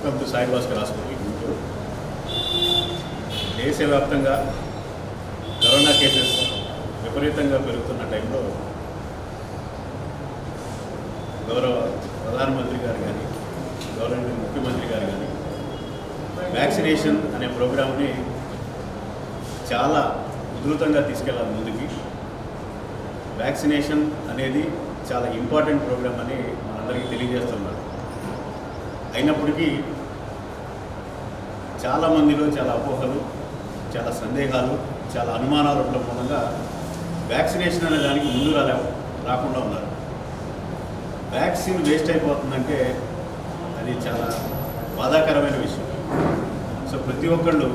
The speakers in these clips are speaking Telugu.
Welcome to Sai Bhaskar hospital Guntur దేశవ్యాప్తంగా కరోనా కేసెస్ విపరీతంగా పెరుగుతున్న టైంలో గౌరవ ప్రధానమంత్రి గారు కానీ గౌరవ ముఖ్యమంత్రి గారు కానీ వ్యాక్సినేషన్ అనే ప్రోగ్రామ్ని చాలా ఉధృతంగా తీసుకెళ్ళాలి ముందుకి వ్యాక్సినేషన్ అనేది చాలా ఇంపార్టెంట్ ప్రోగ్రామ్ అని మనందరికీ తెలియజేస్తున్నారు అయినప్పటికీ చాలా మందిలో చాలా అపోహలు చాలా సందేహాలు చాలా అనుమానాలు ఉండడం మూలంగా వ్యాక్సినేషన్ అనే దానికి ముందు రాలే రాకుండా ఉన్నారు వ్యాక్సిన్ వేస్ట్ అయిపోతుందంటే అది చాలా బాధాకరమైన విషయం సో ప్రతి ఒక్కళ్ళు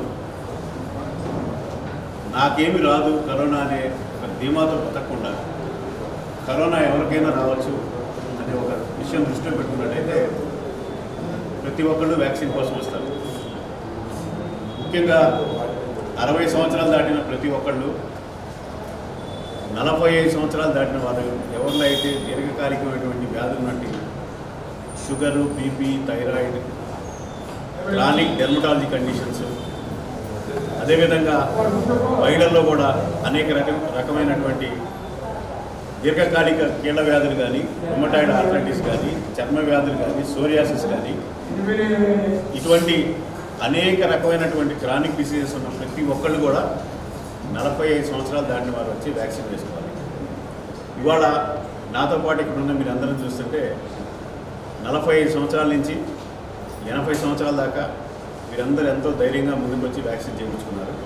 నాకేమి రాదు కరోనా అనే ఒక ధీమాతో బతకకుండా కరోనా ఎవరికైనా రావచ్చు అనే ఒక విషయం దృష్టిలో పెట్టుకున్నట్టయితే ప్రతి ఒక్కళ్ళు వ్యాక్సిన్ కోసం వస్తారు ముఖ్యంగా అరవై సంవత్సరాలు దాటిన ప్రతి ఒక్కళ్ళు నలభై ఐదు సంవత్సరాలు దాటిన వాళ్ళు ఎవరిలో అయితే దీర్ఘకాలికమైనటువంటి వ్యాధులు ఉన్నట్టు sugar BP thyroid chronic dermatology conditions అదేవిధంగా మహిళల్లో కూడా అనేక రకం రకమైనటువంటి దీర్ఘకాలిక కీళ్ళ వ్యాధులు కానీ రుమటాయిడ్ ఆర్థరైటిస్ కానీ చర్మ వ్యాధులు కానీ సోరియాసిస్ కానీ ఇటువంటి అనేక రకమైనటువంటి క్రానిక్ డిసీజెస్ ఉన్న ప్రతి ఒక్కళ్ళు కూడా నలభై ఐదు సంవత్సరాలు దాటిన వారు వచ్చి వ్యాక్సిన్ వేసుకోవాలి ఇవాళ నాతో పాటు ఇక్కడ ఉన్న మీరు అందరం చూస్తుంటే నలభై ఐదు సంవత్సరాల నుంచి ఎనభై సంవత్సరాల దాకా మీరందరూ ఎంతో ధైర్యంగా ముందుకు వచ్చి వ్యాక్సిన్ చేయించుకున్నారు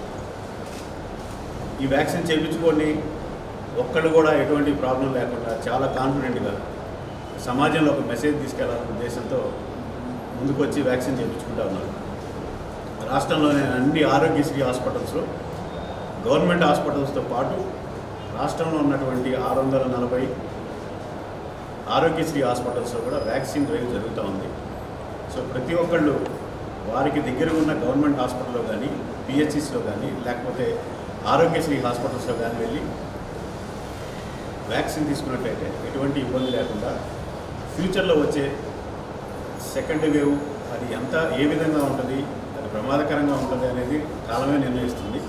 ఈ వ్యాక్సిన్ చేయించుకొని ఒక్కళ్ళు కూడా ఎటువంటి ప్రాబ్లం లేకుండా చాలా కాన్ఫిడెంట్గా సమాజంలో ఒక మెసేజ్ తీసుకెళ్లాలనే ఉద్దేశంతో ముందుకు వచ్చి వ్యాక్సిన్ చేయించుకుంటా ఉన్నారు రాష్ట్రంలోని అన్ని ఆరోగ్యశ్రీ హాస్పిటల్స్లో గవర్నమెంట్ హాస్పిటల్స్తో పాటు రాష్ట్రంలో ఉన్నటువంటి ఆరు వందల నలభై ఆరోగ్యశ్రీ హాస్పిటల్స్లో కూడా వ్యాక్సిన్ డ్రైవ్ జరుగుతూ ఉంది సో ప్రతి ఒక్కళ్ళు వారికి దగ్గర ఉన్న గవర్నమెంట్ హాస్పిటల్లో కానీ పిహెచ్సిస్లో కానీ లేకపోతే ఆరోగ్యశ్రీ హాస్పిటల్స్లో కానీ వెళ్ళి వ్యాక్సిన్ తీసుకున్నట్లయితే ఎటువంటి ఇబ్బంది లేకుండా ఫ్యూచర్లో వచ్చే సెకండ్ వేవ్ అది ఎంత ఏ విధంగా ఉంటుంది అది ప్రమాదకరంగా ఉంటుంది అనేది కాలమే నిర్ణయిస్తుంది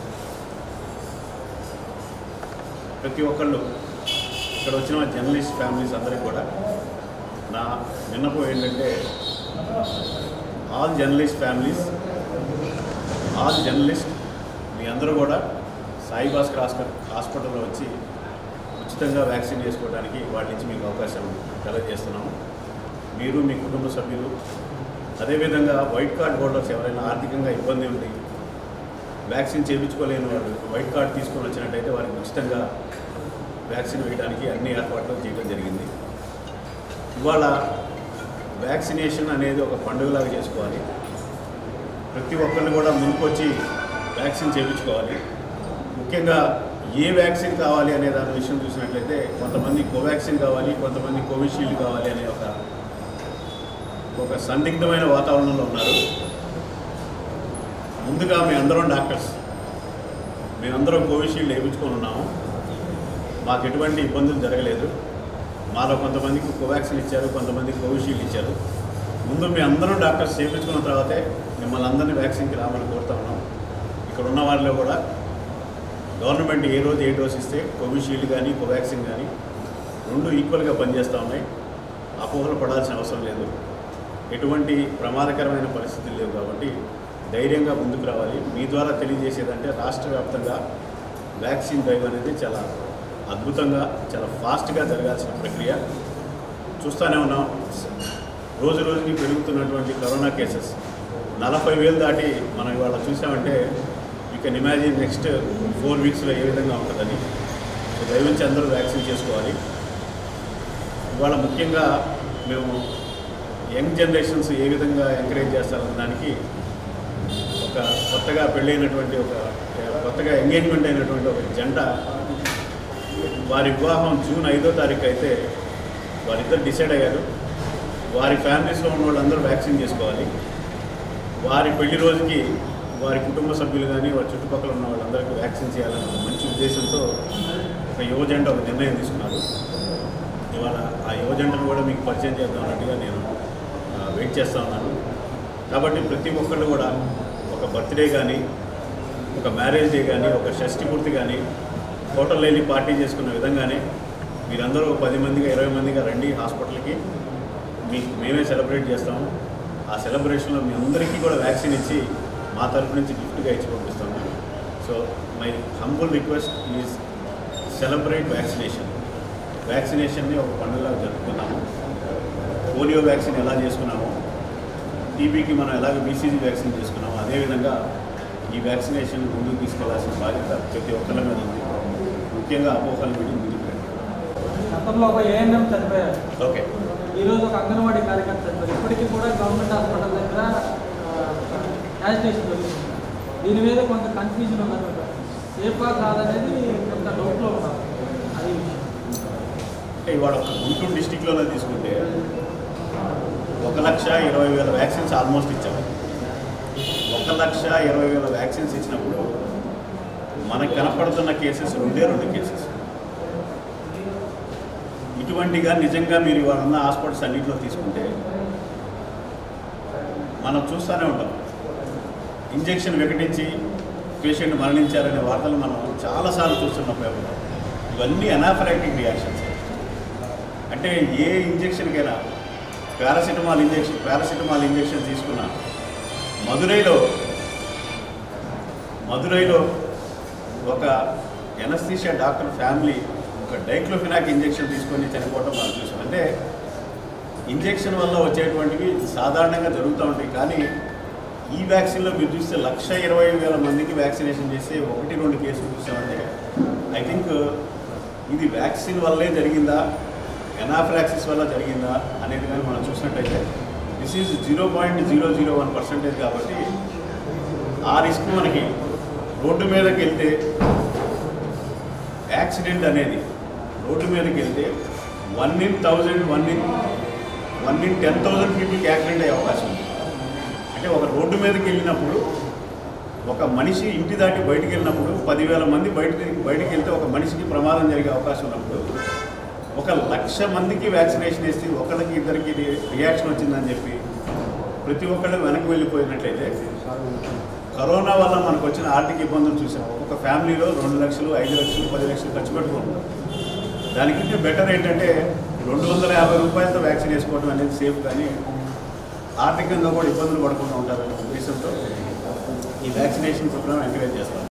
ప్రతి ఒక్కళ్ళు ఇక్కడ వచ్చిన జర్నలిస్ట్ ఫ్యామిలీస్ అందరికీ కూడా నా విన్నపం ఏంటంటే all journalist families all journalist మీ అందరూ కూడా సాయి భాస్కర్ హాస్పిటల్ హాస్పిటల్లో వచ్చి ఉచితంగా వ్యాక్సిన్ చేసుకోవడానికి వాళ్ళ నుంచి మీకు అవకాశం కలగజేస్తున్నాము మీరు మీ కుటుంబ సభ్యులు అదేవిధంగా వైట్ కార్డ్ హోల్డర్స్ ఎవరైనా ఆర్థికంగా ఇబ్బంది ఉండి వ్యాక్సిన్ చేయించుకోలేని వాళ్ళు వైట్ కార్డ్ తీసుకొని వచ్చినట్టయితే వారికి ఉచితంగా వ్యాక్సిన్ వేయడానికి అన్ని ఏర్పాట్లు చేయడం జరిగింది ఇవాళ వ్యాక్సినేషన్ అనేది ఒక పండుగలాగా చేసుకోవాలి ప్రతి ఒక్కరిని కూడా ముందుకొచ్చి వ్యాక్సిన్ చేయించుకోవాలి ముఖ్యంగా ఏ వ్యాక్సిన్ కావాలి అనే దాని విషయం చూసినట్లయితే కొంతమంది కోవాక్సిన్ కావాలి కొంతమంది కోవిషీల్డ్ కావాలి అనే ఒక ఒక సందిగ్ధమైన వాతావరణంలో ఉన్నారు ముందుగా మీ అందరం డాక్టర్స్ మేమందరం కోవిషీల్డ్ వేయించుకొని ఉన్నాము మాకు ఎటువంటి ఇబ్బందులు జరగలేదు మాలో కొంతమందికి కోవాక్సిన్ ఇచ్చారు కొంతమందికి కోవిషీల్డ్ ఇచ్చారు ముందు మీ అందరం డాక్టర్స్ చేయించుకున్న తర్వాతే మిమ్మల్ని అందరినీ వ్యాక్సిన్కి రామని కోరుతా ఉన్నాం ఇక్కడ ఉన్న వాళ్ళలో కూడా గవర్నమెంట్ ఏ రోజు ఏ డోస్ ఇస్తే కోవిషీల్డ్ కానీ కోవాక్సిన్ కానీ రెండు ఈక్వల్గా పనిచేస్తూ ఉన్నాయి అపోహలు పడాల్సిన అవసరం లేదు ఎటువంటి ప్రమాదకరమైన పరిస్థితులు లేవు కాబట్టి ధైర్యంగా ముందుకు రావాలి మీ ద్వారా తెలియజేసేదంటే రాష్ట్ర వ్యాప్తంగా వ్యాక్సిన్ డ్రైవ్ అనేది చాలా అద్భుతంగా చాలా ఫాస్ట్గా జరగాల్సిన ప్రక్రియ చూస్తూనే ఉన్నాం రోజు రోజుకి పెరుగుతున్నటువంటి కరోనా కేసెస్ నలభై వేలు దాటి మనం ఇవాళ చూసామంటే you can imagine next four వీక్స్లో ఏ విధంగా ఉంటుందని సో దయవుంచి అందరూ వ్యాక్సిన్ చేసుకోవాలి ఇవాళ ముఖ్యంగా మేము యంగ్ జనరేషన్స్ ఏ విధంగా ఎంకరేజ్ చేస్తారన్న దానికి ఒక కొత్తగా పెళ్ళైనటువంటి ఒక కొత్తగా ఎంగేజ్మెంట్ అయినటువంటి ఒక జంట వారి వివాహం జూన్ ఐదో తారీఖు అయితే వారిద్దరు డిసైడ్ అయ్యారు వారి ఫ్యామిలీస్లో ఉన్న వాళ్ళందరూ వ్యాక్సిన్ చేసుకోవాలి వారి పెళ్లి రోజుకి వారి కుటుంబ సభ్యులు కానీ వారి చుట్టుపక్కల ఉన్న వాళ్ళందరికీ వ్యాక్సిన్ చేయాలన్న ఒక మంచి ఉద్దేశంతో ఒక యువజెంట ఒక నిర్ణయం తీసుకున్నారు ఇవాళ ఆ యువజెంటను కూడా మీకు పరిచయం చేద్దాం అన్నట్టుగా నేను ఆ, వెయిట్ చేస్తూ ఉన్నాను కాబట్టి ప్రతి ఒక్కళ్ళు కూడా ఒక బర్త్డే కానీ ఒక మ్యారేజ్ డే కానీ ఒక షష్టి పూర్తి కానీ హోటల్ వెళ్ళి పార్టీ చేసుకున్న విధంగానే మీరందరూ ఒక పది మందిగా ఇరవై మందిగా రండి హాస్పిటల్కి మీకు మేమే సెలబ్రేట్ చేస్తాము ఆ సెలబ్రేషన్లో మీ అందరికీ కూడా వ్యాక్సిన్ ఇచ్చి మా తరపు నుంచి గిఫ్ట్గా ఇచ్చి పంపిస్తాము so my humble request is celebrate vaccination వ్యాక్సినేషన్ని ఒక పండుగలా జరుపుకున్నాము పోలియో వ్యాక్సిన్ ఎలా చేసుకున్నామో టీబీకి మనం ఎలాగ బీసీజీ వ్యాక్సిన్ చేసుకున్నామో అదేవిధంగా ఈ వ్యాక్సినేషన్ ముందుకు తీసుకెళ్లాల్సిన బాధ్యత ప్రతి ఒక్కరి మీద ఉంది ముఖ్యంగా అపోహలు వీడి ముందుకు రండి. గతంలో ఒక ఏఎన్ఎం చనిపోయారు ఓకే ఈరోజు ఒక అంగన్వాడీ కార్యకర్త చనిపోయారు ఇప్పటికీ కూడా గవర్నమెంట్ హాస్పిటల్ దగ్గర యాజిటేషన్ జరుగుతుంది దీని మీద కొంత కన్ఫ్యూజన్ ఉందన్నమాట సేఫా కాదనేది కొంత డౌట్లో ఉన్నారు అది విషయం అంటే ఇవాళ ఒక గుంటూరు డిస్టిక్లోనే తీసుకుంటే ఒక లక్ష ఇరవై వేల వ్యాక్సిన్స్ ఆల్మోస్ట్ ఇచ్చాము ఒక లక్ష ఇరవై వేల వ్యాక్సిన్స్ ఇచ్చినప్పుడు మనకు కనపడుతున్న కేసెస్ రెండే రెండు కేసెస్ ఇటువంటిగా నిజంగా మీరు ఇవాళ ఉన్న హాస్పిటల్స్ అన్నింటిలో తీసుకుంటే మనం చూస్తూనే ఉంటాం ఇంజెక్షన్ వికటించి పేషెంట్ మరణించారనే వార్తలు మనం చాలాసార్లు చూస్తున్నాం పేపర్లో ఇవన్నీ అనాఫరాక్టిక్ రియాక్షన్స్ అంటే ఏ ఇంజెక్షన్కైనా పారాసిటమాల్ ఇంజెక్షన్ పారాసిటమాల్ ఇంజెక్షన్ తీసుకున్న మదురైలో మదురైలో ఒక ఎనస్థీషియా డాక్టర్ ఫ్యామిలీ ఒక డైక్లోఫినాక్ ఇంజెక్షన్ తీసుకొని చనిపోవటం మనం చూసాం అంటే ఇంజెక్షన్ వల్ల వచ్చేటువంటివి సాధారణంగా జరుగుతూ ఉంటాయి కానీ ఈ వ్యాక్సిన్లో మీరు చూస్తే లక్ష ఇరవై వేల మందికి వ్యాక్సినేషన్ చేస్తే ఒకటి రెండు కేసులు చూసామంటే ఐ థింక్ ఇది వ్యాక్సిన్ వల్లే జరిగిందా ఎనాఫ్రాక్సిస్ వల్ల జరిగిందా అనేది కానీ మనం చూసినట్టయితే this is zero point zero zero one percentage కాబట్టి ఆ రిస్క్ మనకి రోడ్డు మీదకి వెళ్తే యాక్సిడెంట్ అనేది రోడ్డు మీదకి వెళ్తే one in thousand one in one in ten thousand పీపుల్కి యాక్సిడెంట్ అయ్యే అవకాశం ఉంది అంటే ఒక రోడ్డు మీదకి వెళ్ళినప్పుడు ఒక మనిషి ఇంటి దాటి బయటికి వెళ్ళినప్పుడు పదివేల మంది బయటికి బయటికి వెళ్తే ఒక మనిషికి ప్రమాదం జరిగే అవకాశం ఉన్నప్పుడు ఒక లక్ష మందికి వ్యాక్సినేషన్ వేసి ఒకరికి ఇద్దరికి రియాక్షన్ వచ్చిందని చెప్పి ప్రతి ఒక్కళ్ళు వెనక్కి వెళ్ళిపోయినట్లయితే కరోనా వల్ల మనకు వచ్చిన ఆర్థిక ఇబ్బందులు చూసాం ఒక ఫ్యామిలీలో రెండు లక్షలు ఐదు లక్షలు పది లక్షలు ఖర్చు పెట్టుకుంటాం దానికంటే బెటర్ ఏంటంటే రెండు వందల యాభై రూపాయలతో వ్యాక్సిన్ వేసుకోవడం అనేది సేఫ్ కానీ ఆర్థికంగా కూడా ఇబ్బందులు పడకుండా ఉంటారనే ఉద్దేశంతో ఈ వ్యాక్సినేషన్ ప్రోగ్రామ్ ఎంకరేజ్ చేస్తాం